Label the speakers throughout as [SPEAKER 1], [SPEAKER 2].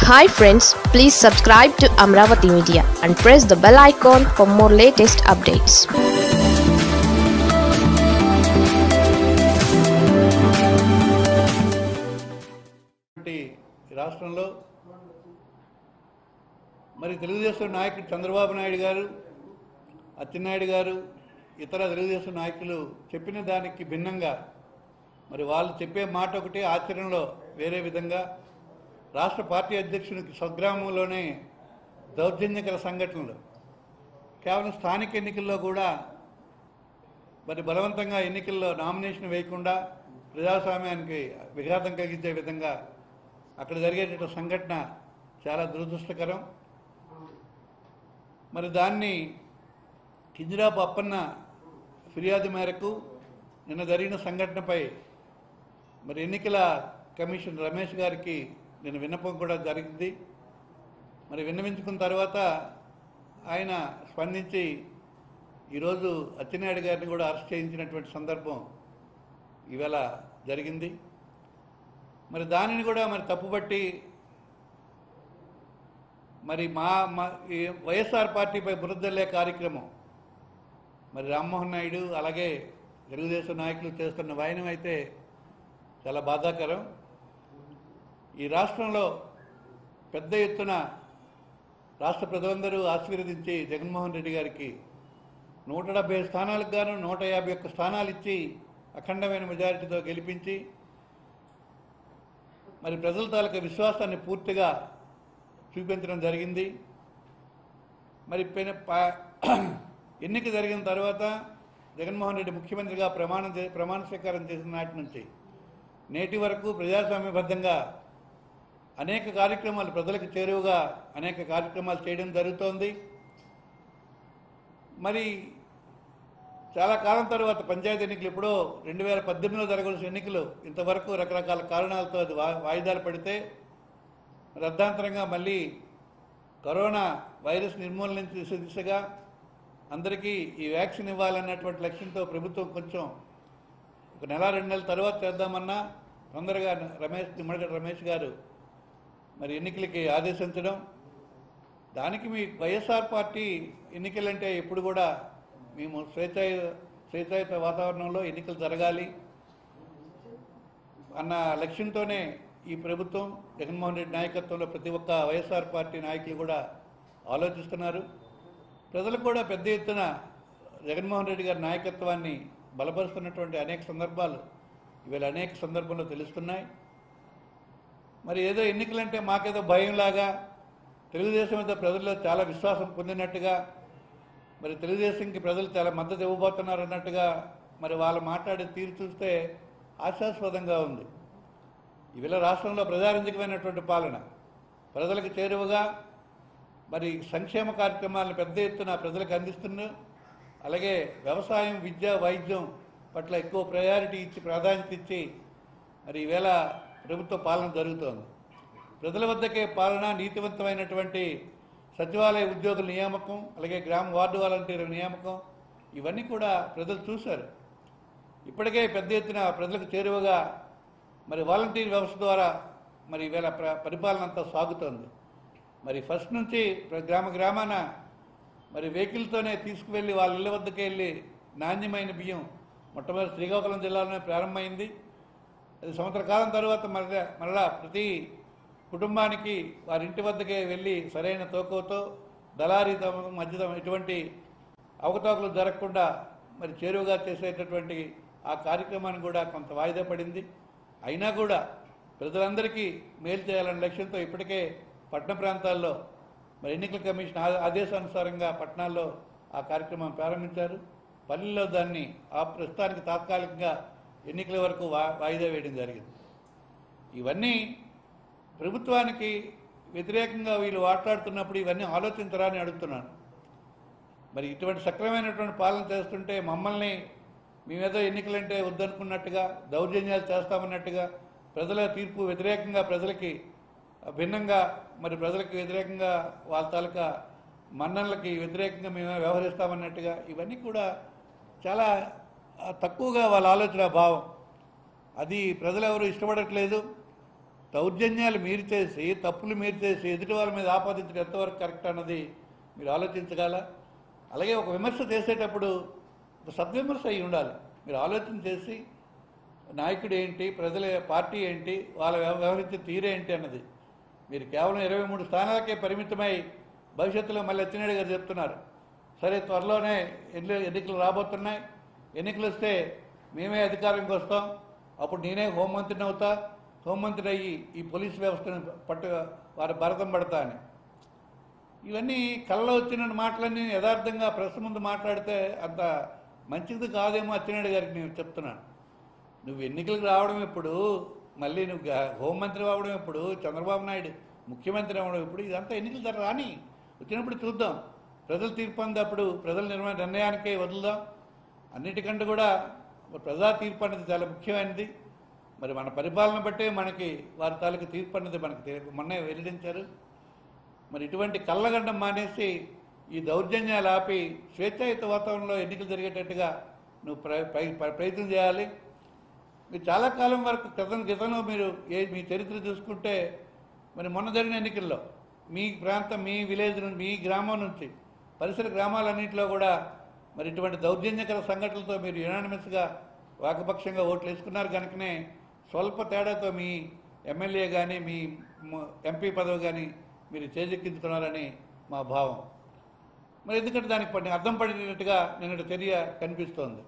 [SPEAKER 1] Hi friends please subscribe to Amaravati media and press the bell icon for more latest updates
[SPEAKER 2] ఈ రాష్ట్రంలో మరి తెలుగుదేశం నాయకుడు చంద్రబాబు నాయుడు గారు అచ్చెన్నాయుడు గారు ఇతర తెలుగుదేశం నాయకులు చెప్పిన దానికి భిన్నంగా మరి వాళ్ళు చెప్పే మాట ఒకటి ఆచరణలో వేరే విధంగా రాష్ట్ర పార్టీ అధ్యక్షునికి స్వగ్రామంలోనే దౌర్జన్యకర సంఘటనలు కేవలం స్థానిక ఎన్నికల్లో కూడా మరి బలవంతంగా ఎన్నికల్లో నామినేషన్ వేయకుండా ప్రజాస్వామ్యానికి విఘాతం కలిగించే విధంగా అక్కడ జరిగేటటువంటి సంఘటన చాలా దురదృష్టకరం మరి దాన్ని కింజరాపు అప్పన్న ఫిర్యాదు మేరకు నిన్న జరిగిన సంఘటనపై మరి ఎన్నికల కమిషన్ రమేష్ గారికి నేను విన్నపం కూడా జరిగింది మరి విన్నవించుకున్న తర్వాత ఆయన స్పందించి ఈరోజు అచ్చెన్నాయుడు గారిని కూడా అరెస్ట్ చేయించినటువంటి సందర్భం ఇవాళ జరిగింది మరి దానిని కూడా మరి తప్పుపట్టి మరి మా మా ఈ వైఎస్ఆర్ పార్టీపై బురదల్లే కార్యక్రమం మరి రామ్మోహన్ నాయుడు అలాగే తెలుగుదేశం నాయకులు చేస్తున్న వాయనం అయితే చాలా బాధాకరం ఈ రాష్ట్రంలో పెద్ద ఎత్తున రాష్ట్ర ప్రజలందరూ ఆశీర్వదించి జగన్మోహన్ రెడ్డి గారికి నూట డెబ్బై స్థానాలకు గాను నూట యాభై ఒక్క స్థానాలు ఇచ్చి అఖండమైన మెజారిటీతో గెలిపించి మరి ప్రజల తాలూకా విశ్వాసాన్ని పూర్తిగా చూపించడం జరిగింది మరి పెన- పా- ఎన్నిక జరిగిన తర్వాత జగన్మోహన్ రెడ్డి ముఖ్యమంత్రిగా ప్రమాణం చే- ప్రమాణ స్వీకారం చేసిన నాటి నుంచి నేటి వరకు ప్రజాస్వామ్యబద్ధంగా అనేక కార్యక్రమాలు ప్రజలకు చేరువగా అనేక కార్యక్రమాలు చేయడం జరుగుతోంది మరి చాలా కాలం తర్వాత పంచాయతీ ఎన్నికలు ఎప్పుడో రెండు వేల పద్దెనిమిదిలో జరగాల్సిన ఎన్నికలు ఇంతవరకు రకరకాల కారణాలతో అది వా- వాయిదాలు పడితే మరి అర్ధాంతరంగా మళ్ళీ కరోనా వైరస్ నిర్మూలన చేసే దిశగా అందరికీ ఈ వ్యాక్సిన్ ఇవ్వాలన్నటువంటి లక్ష్యంతో ప్రభుత్వం కొంచెం ఒక నెల రెండు నెలల తర్వాత చేద్దామన్నా తొందరగా రమేష్ నిమ్మగడ్డ రమేష్ గారు మరి ఎన్నికలకి ఆదేశించడం దానికి మీ వైఎస్ఆర్ పార్టీ ఎన్నికలంటే ఎప్పుడు కూడా మేము స్వేచ్ఛాయ స్వేచ్ఛాయుత వాతావరణంలో ఎన్నికలు జరగాలి అన్న లక్ష్యంతోనే ఈ ప్రభుత్వం జగన్మోహన్ రెడ్డి నాయకత్వంలో ప్రతి ఒక్క వైఎస్ఆర్ పార్టీ నాయకులు కూడా ఆలోచిస్తున్నారు ప్రజలు కూడా పెద్ద ఎత్తున జగన్మోహన్ రెడ్డి గారి నాయకత్వాన్ని బలపరుస్తున్నటువంటి అనేక సందర్భాలు ఇవాళ అనేక సందర్భంలో తెలుస్తున్నాయి మరి ఏదో ఎన్నికలంటే మాకేదో భయంలాగా తెలుగుదేశం మీద ప్రజల్లో చాలా విశ్వాసం పొందినట్టుగా మరి తెలుగుదేశంకి ప్రజలు చాలా మద్దతు ఇవ్వబోతున్నారు అన్నట్టుగా మరి వాళ్ళు మాట్లాడే తీరు చూస్తే ఆశాస్పదంగా ఉంది ఇవాళ రాష్ట్రంలో ప్రజారంజకమైనటువంటి పాలన ప్రజలకు చేరువగా మరి సంక్షేమ కార్యక్రమాలను పెద్ద ఎత్తున ప్రజలకు అందిస్తున్న అలాగే వ్యవసాయం విద్య వైద్యం పట్ల ఎక్కువ ప్రయారిటీ ఇచ్చి ప్రాధాన్యత ఇచ్చి మరి ఈవేళ ప్రభుత్వ పాలన జరుగుతోంది ప్రజల వద్దకే పాలన నీతివంతమైనటువంటి సచివాలయ ఉద్యోగుల నియామకం అలాగే గ్రామ వార్డు వాలంటీర్ల నియామకం ఇవన్నీ కూడా ప్రజలు చూశారు ఇప్పటికే పెద్ద ఎత్తున ప్రజలకు చేరువగా మరి వాలంటీర్ వ్యవస్థ ద్వారా మరి ఈవేళ ప్ర పరిపాలన అంతా సాగుతోంది మరి ఫస్ట్ నుంచి ప్ర- గ్రామ గ్రామాన మరి వెహికల్తోనే తీసుకువెళ్ళి వాళ్ళ ఇళ్ళ వద్దకు వెళ్ళి నాణ్యమైన బియ్యం మొట్టమొదటి శ్రీకాకుళం జిల్లాలోనే ప్రారంభమైంది అది సంవత్సర కాలం తర్వాత మరలా మరలా ప్రతి కుటుంబానికి వారి ఇంటి వద్దకే వెళ్ళి సరైన తోకతో దళారీ తమ మధ్య ఎటువంటి అవకతవకలు జరగకుండా మరి చేరువగా చేసేటటువంటి ఆ కార్యక్రమాన్ని కూడా కొంత వాయిదా పడింది అయినా కూడా ప్రజలందరికీ మేలు చేయాలనే లక్ష్యంతో ఇప్పటికే పట్టణ ప్రాంతాల్లో మరి ఎన్నికల కమిషన్ ఆ- ఆదేశానుసారంగా పట్టణాల్లో ఆ కార్యక్రమం ప్రారంభించారు పల్లెల్లో దాన్ని ఆ ప్రస్తుతానికి తాత్కాలికంగా ఎన్నికల వరకు వా వాయిదా వేయడం జరిగింది ఇవన్నీ ప్రభుత్వానికి వ్యతిరేకంగా వీళ్ళు మాట్లాడుతున్నప్పుడు ఇవన్నీ ఆలోచించరా అని అడుగుతున్నాను మరి ఇటువంటి సక్రమైనటువంటి పాలన చేస్తుంటే మమ్మల్ని మేమేదో ఎన్నికలంటే వద్దనుకున్నట్టుగా దౌర్జన్యాలు చేస్తామన్నట్టుగా ప్రజల తీర్పు వ్యతిరేకంగా ప్రజలకి భిన్నంగా మరి ప్రజలకు వ్యతిరేకంగా వాళ్ళ తాలూకా మన్ననలకి వ్యతిరేకంగా మేము వ్యవహరిస్తామన్నట్టుగా ఇవన్నీ కూడా చాలా ఆ, తక్కువగా వాళ్ళ ఆలోచన భావం అది ప్రజలు ఎవరు ఇష్టపడట్లేదు దౌర్జన్యాలు మీరు చేసి తప్పులు మీరు చేసి ఎదుటి వాళ్ళ మీద ఆపాదించడం ఎంతవరకు కరెక్ట్ అన్నది మీరు ఆలోచించగల అలాగే ఒక విమర్శ చేసేటప్పుడు ఒక సద్విమర్శ అయి ఉండాలి మీరు ఆలోచన చేసి నాయకుడు ఏంటి ప్రజల పార్టీ ఏంటి వాళ్ళ వ్యవ- వ్యవహరించే తీరేంటి అన్నది మీరు కేవలం ఇరవై మూడు స్థానాలకే పరిమితమై భవిష్యత్తులో మళ్ళీ అచ్చెన్నాయుడు గారు చెప్తున్నారు సరే త్వరలోనే ఎన్ని ఎన్నికలు రాబోతున్నాయి ఎన్నికలు వస్తే మేమే అధికారంకి వస్తాం అప్పుడు నేనే హోంమంత్రిని అవుతా హోంమంత్రి అయ్యి ఈ పోలీస్ వ్యవస్థను పట్టు వారి భరతం పడతా అని ఇవన్నీ కళ్ళలో వచ్చిన మాటలన్నీ యథార్థంగా ప్రెస్ ముందు మాట్లాడితే అంత మంచిది కాదేమో అచ్చెన్నాయుడు గారికి నేను చెప్తున్నాను నువ్వు ఎన్నికలకు రావడం ఎప్పుడు మళ్ళీ నువ్వు గా- హోంమంత్రి అవ్వడం ఎప్పుడు చంద్రబాబు నాయుడు ముఖ్యమంత్రి అవ్వడం ఎప్పుడు ఇదంతా ఎన్నికల ధర రాని వచ్చినప్పుడు చూద్దాం ప్రజలు తీర్పు అందినప్పుడు ప్రజల నిర్ణయ నిర్ణయానికే వదులుదాం అన్నిటికంటే కూడా ప్రజా తీర్పు అనేది చాలా ముఖ్యమైనది మరి మన పరిపాలన బట్టే మనకి వారి తాలూకు తీర్పు అన్నది మనకి తెలి- మొన్నే వెల్లడించారు మరి ఇటువంటి కళ్ళగండం మానేసి ఈ దౌర్జన్యాలు ఆపి స్వేచ్ఛాయుత వాతావరణంలో ఎన్నికలు జరిగేటట్టుగా నువ్వు ప్ర ప్ర- ప్ర- ప్రయత్నం చేయాలి మీరు చాలా కాలం వరకు క్రితం క్రితంలో మీరు ఏ మీ చరిత్ర చూసుకుంటే మరి మొన్న జరిగిన ఎన్నికల్లో మీ ప్రాంతం మీ విలేజ్ నుంచి మీ గ్రామం నుంచి పరిసర గ్రామాలన్నింటిలో కూడా మరి ఇటువంటి దౌర్జన్యకర సంఘటనలతో మీరు యునానిమస్గా వాకపక్షంగా ఓట్లు వేసుకున్నారు కనుకనే స్వల్ప తేడాతో మీ ఎమ్మెల్యే కానీ మీ మ- ఎంపీ పదవి కానీ మీరు చేజెక్కించుకున్నారని మా భావం మరి ఎందుకంటే దానికి పడి అర్థం పడినట్టుగా నిన్నటి చర్య కనిపిస్తోంది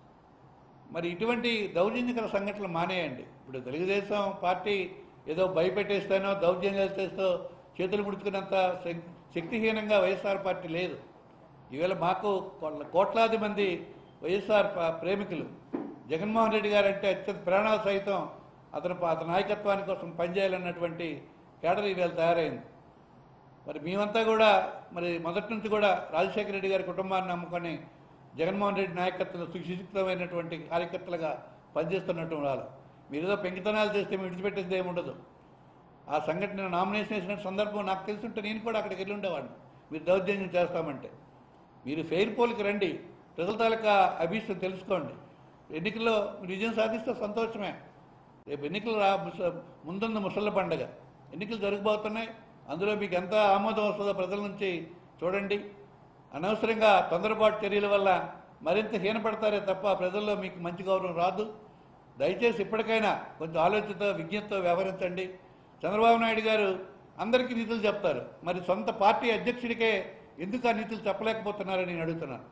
[SPEAKER 2] మరి ఇటువంటి దౌర్జన్యకర సంఘటనలు మానేయండి ఇప్పుడు తెలుగుదేశం పార్టీ ఏదో భయపెట్టేస్తానో దౌర్జన్యాలు చేస్తూ చేతులు ముడుచుకున్నంత శక్- శక్తిహీనంగా వైఎస్ఆర్ పార్టీ లేదు ఈవేళ మాకు కోట్ల- కోట్లాది మంది వైఎస్ఆర్ ప- ప్రేమికులు జగన్మోహన్ రెడ్డి గారు అంటే అత్యంత ప్రాణాలు సైతం అతను అతని నాయకత్వాని కోసం పనిచేయాలన్నటువంటి కేడర్ ఈవేళ తయారైంది మరి మేమంతా కూడా మరి మొదటి నుంచి కూడా రాజశేఖర రెడ్డి గారి కుటుంబాన్ని నమ్ముకొని జగన్మోహన్ రెడ్డి నాయకత్వంలో సుశిక్షితమైనటువంటి కార్యకర్తలుగా పనిచేస్తున్నట్టు వాళ్ళు మీరు ఏదో పెంకితనాలు చేస్తే మేము విడిచిపెట్టేది ఏమి ఉండదు ఆ సంఘటన నామినేషన్ వేసిన సందర్భం నాకు తెలుసుంటే నేను కూడా అక్కడికి వెళ్ళి ఉండేవాడిని మీరు దౌర్జన్యం చేస్తామంటే మీరు ఫెయిర్ పోల్కి రండి ప్రజల తాలూకా అభీష్టం తెలుసుకోండి ఎన్నికల్లో మీరు విజయం సాధిస్తే సంతోషమే రేపు ఎన్నికలు రా ముస- ముందున్న ముసళ్ళ పండగ ఎన్నికలు జరగబోతున్నాయి అందులో మీకు ఎంత ఆమోదం వస్తుందో ప్రజల నుంచి చూడండి అనవసరంగా తొందరపాటు చర్యల వల్ల మరింత హీనపడతారే తప్ప ప్రజల్లో మీకు మంచి గౌరవం రాదు దయచేసి ఇప్పటికైనా కొంచెం ఆలోచనతో విజ్ఞతతో వ్యవహరించండి చంద్రబాబు నాయుడు గారు అందరికీ నీతులు చెప్తారు మరి సొంత పార్టీ అధ్యక్షుడికే ఎందుకు ఆ నీతులు చెప్పలేకపోతున్నారని నేను అడుగుతున్నాను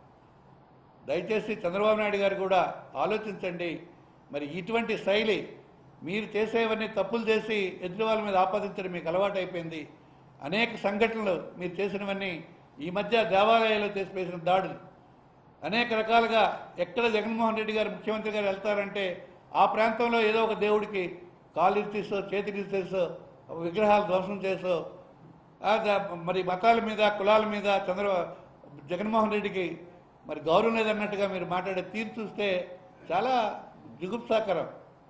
[SPEAKER 2] దయచేసి చంద్రబాబు నాయుడు గారు కూడా ఆలోచించండి మరి ఇటువంటి శైలి మీరు చేసేవన్నీ తప్పులు చేసి ఎదుటి వాళ్ళ మీద ఆపాదించడం మీకు అలవాటు అయిపోయింది అనేక సంఘటనలు మీరు చేసినవన్నీ ఈ మధ్య దేవాలయాల్లో చేసి వేసిన దాడులు అనేక రకాలుగా ఎక్కడ జగన్మోహన్ రెడ్డి గారు ముఖ్యమంత్రి గారు వెళ్తారంటే ఆ ప్రాంతంలో ఏదో ఒక దేవుడికి కాలు ఇరిచేసో చేతికి ఇరిచేసో విగ్రహాలు ధ్వంసం చేసో ఆ ద- మరి మతాల మీద కులాల మీద చంద్ర జగన్మోహన్ రెడ్డికి మరి గౌరవం లేదన్నట్టుగా మీరు మాట్లాడే తీరు చూస్తే చాలా జుగుప్సాకరం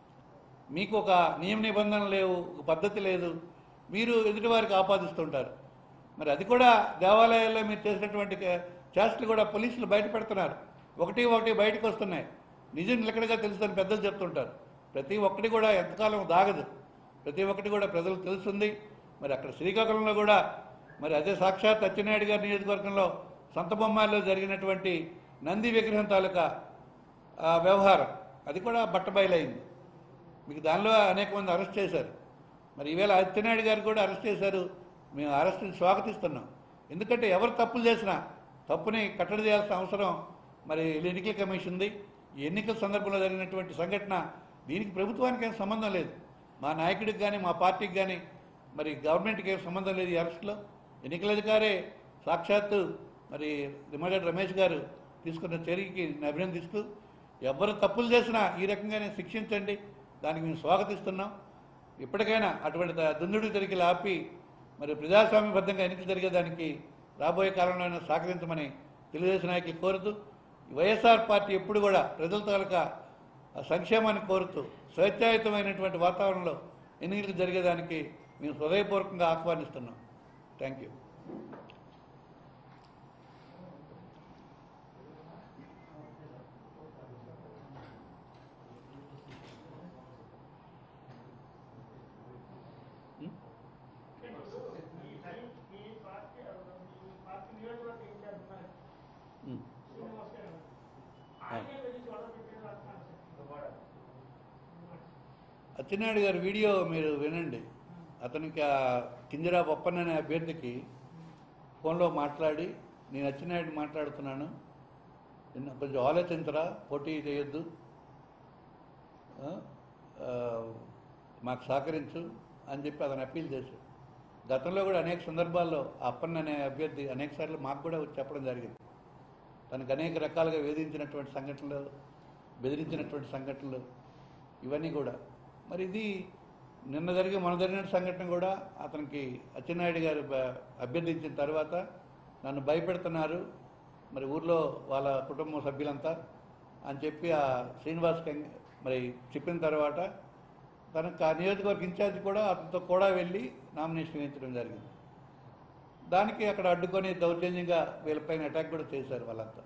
[SPEAKER 2] మీకు ఒక నియమ నిబంధనలు లేవు ఒక పద్ధతి లేదు మీరు ఎదుటివారికి ఆపాదిస్తుంటారు మరి అది కూడా దేవాలయాల్లో మీరు చేసినటువంటి కే- చేష్టలు కూడా పోలీసులు బయట పెడుతున్నారు ఒకటి ఒకటి బయటకు వస్తున్నాయి నిజం నిలకడగా తెలుస్తుందని పెద్దలు చెప్తుంటారు ప్రతి ఒక్కటి కూడా ఎంతకాలం దాగదు ప్రతి ఒక్కటి కూడా ప్రజలకు తెలుస్తుంది మరి అక్కడ శ్రీకాకుళంలో కూడా మరి అదే సాక్షాత్ అచ్చెన్నాయుడు గారి నియోజకవర్గంలో సొంత బొమ్మాల్లో జరిగినటువంటి నంది విగ్రహం తాలూకా ఆ, వ్యవహారం అది కూడా బట్టబయలైంది మీకు దానిలో అనేక మంది అరెస్ట్ చేశారు మరి ఈవేళ అచ్చెన్నాయుడు గారు కూడా అరెస్ట్ చేశారు మేము అరెస్ట్ని స్వాగతిస్తున్నాం ఎందుకంటే ఎవరు తప్పులు చేసినా తప్పుని కట్టడి చేయాల్సిన అవసరం మరి ఎన్నికల కమిషన్ ఉంది ఈ ఎన్నికల సందర్భంలో జరిగినటువంటి సంఘటన దీనికి ప్రభుత్వానికి ఏం సంబంధం లేదు మా నాయకుడికి కానీ మా పార్టీకి కానీ మరి గవర్నమెంట్కి ఏం సంబంధం లేదు ఈ అరెస్టులో ఎన్నికల అధికారే సాక్షాత్తు మరి నిమ్మగడ్డ రమేష్ గారు తీసుకున్న చర్యకి నేను అభినందిస్తూ ఎవరు తప్పులు చేసినా ఈ రకంగానే శిక్షించండి దానికి మేము స్వాగతిస్తున్నాం ఇప్పటికైనా అటువంటి ద- దుందుడు జరిగి ఆపి మరి ప్రజాస్వామ్యబద్ధంగా ఎన్నికలు జరిగేదానికి రాబోయే కాలంలో అయినా సహకరించమని తెలుగుదేశం నాయకులు కోరుతూ ఈ వైఎస్ఆర్ పార్టీ ఎప్పుడు కూడా ప్రజల తాలూకా ఆ సంక్షేమాన్ని కోరుతూ స్వేచ్ఛాయుతమైనటువంటి వాతావరణంలో ఎన్నికలు జరిగేదానికి మేము హృదయపూర్వకంగా ఆహ్వానిస్తున్నాం థ్యాంక్ యూ ఉమ్. అచ్చెన్నాయుడు గారి వీడియో మీరు వినండి అతనికి ఆ కింజరా బొప్పన్న అనే అభ్యర్థికి ఫోన్లో మాట్లాడి నేను అచ్చెన్నాయుడు మాట్లాడుతున్నాను నిన్న కొంచెం ఆలోచించరా పోటీ చేయొద్దు ఆ, ఆ, మాకు సహకరించు అని చెప్పి అతను అప్పీల్ చేశాడు గతంలో కూడా అనేక సందర్భాల్లో ఆ అప్పన్న అనే అభ్యర్థి అనేక సార్లు మాకు కూడా వచ్చి చెప్పడం జరిగింది తనకు అనేక రకాలుగా వేధించినటువంటి సంఘటనలు బెదిరించినటువంటి సంఘటనలు ఇవన్నీ కూడా మరి ఇది నిన్న జరిగే మన జరిగిన సంఘటన కూడా అతనికి అచ్చెన్నాయుడు గారు బ- అభ్యర్థించిన తర్వాత నన్ను భయపెడుతున్నారు మరి ఊర్లో వాళ్ళ కుటుంబ సభ్యులంతా అని చెప్పి ఆ శ్రీనివాస్ కంగ్ మరి చెప్పిన తర్వాత తనకు ఆ నియోజకవర్గ ఇన్ఛార్జ్ కూడా అతనితో కూడా వెళ్ళి నామినేషన్ వేయించడం జరిగింది దానికి అక్కడ అడ్డుకొని దౌర్జన్యంగా వీళ్ళపైన అటాక్ కూడా చేశారు వాళ్ళంతా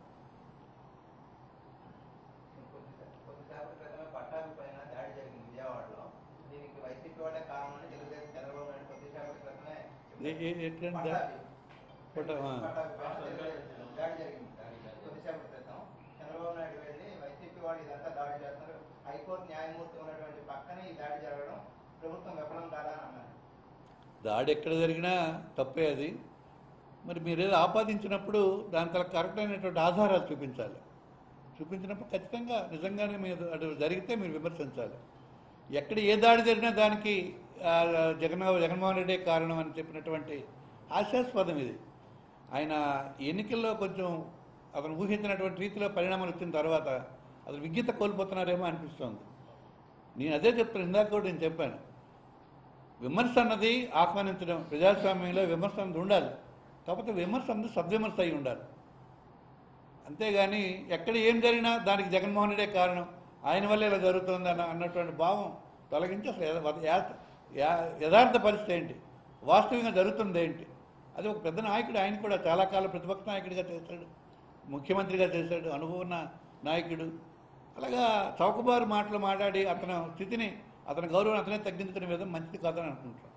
[SPEAKER 3] కొద్దిసేపటి క్రితమే పట్టాభి పైన దాడి జరిగింది విజయవాడలో దీనికి వైసీపీ వాళ్ళే కారణమని తెలుగుదేశం చంద్రబాబు నాయుడు కొద్దిసేపటి క్రితమే
[SPEAKER 2] ఏ- ఏ- ఎట్లాంటి దా-
[SPEAKER 3] పట్టాభి
[SPEAKER 2] పట్ట- ఆ.
[SPEAKER 3] పట్టాభి పైన తెలుగుదేశం దాడి జరిగింది కొద్దిసేపటి క్రితం చంద్రబాబు నాయుడు వెళ్ళి వైసీపీ వాళ్ళు ఇదంతా దాడి చేస్తున్నారు హైకోర్టు న్యాయమూర్తి ఉన్నటువంటి పక్కనే ఈ దాడి జరగడం ప్రభుత్వం విఫలం కాదా అని అన్నారు
[SPEAKER 2] దాడి ఎక్కడ జరిగినా తప్పే అది మరి మీరు ఏదో ఆపాదించినప్పుడు దాని తల కరెక్ట్ అయినటువంటి ఆధారాలు చూపించాలి చూపించినప్పుడు ఖచ్చితంగా నిజంగానే మీరు అటు జరిగితే మీరు విమర్శించాలి ఎక్కడ ఏ దాడి జరిగినా దానికి ఆ, జగన్ జగన్మోహన్ రెడ్డి కారణం అని చెప్పినటువంటి హాస్యాస్పదం ఇది ఆయన ఎన్నికల్లో కొంచెం అతను ఊహించినటువంటి రీతిలో పరిణామాలు వచ్చిన తర్వాత అతను విజ్ఞత కోల్పోతున్నారేమో అనిపిస్తోంది నేను అదే చెప్తాను ఇందాక కూడా నేను చెప్పాను విమర్శ అన్నది ఆహ్వానించడం ప్రజాస్వామ్యంలో విమర్శ అన్నది ఉండాలి కాకపోతే విమర్శ అన్నది సద్విమర్శ అయి ఉండాలి అంతేగాని ఎక్కడ ఏం జరిగినా దానికి జగన్మోహన్ రెడ్డే కారణం ఆయన వల్ల ఇలా జరుగుతుంది అన్న అన్నటువంటి భావం తొలగించి అసలు యథ- యథ- యా- యథార్థ పరిస్థితి ఏంటి వాస్తవంగా జరుగుతుంది ఏంటి అది ఒక పెద్ద నాయకుడు ఆయన కూడా చాలా కాలం ప్రతిపక్ష నాయకుడిగా చేశాడు ముఖ్యమంత్రిగా చేశాడు అనుభవం ఉన్న నాయకుడు అలాగా చౌకబారు మాటలు మాట్లాడి అతని స్థితిని అతని గౌరవం అతనే తగ్గించుకునే విధం మంచిది కాదని అనుకుంటాం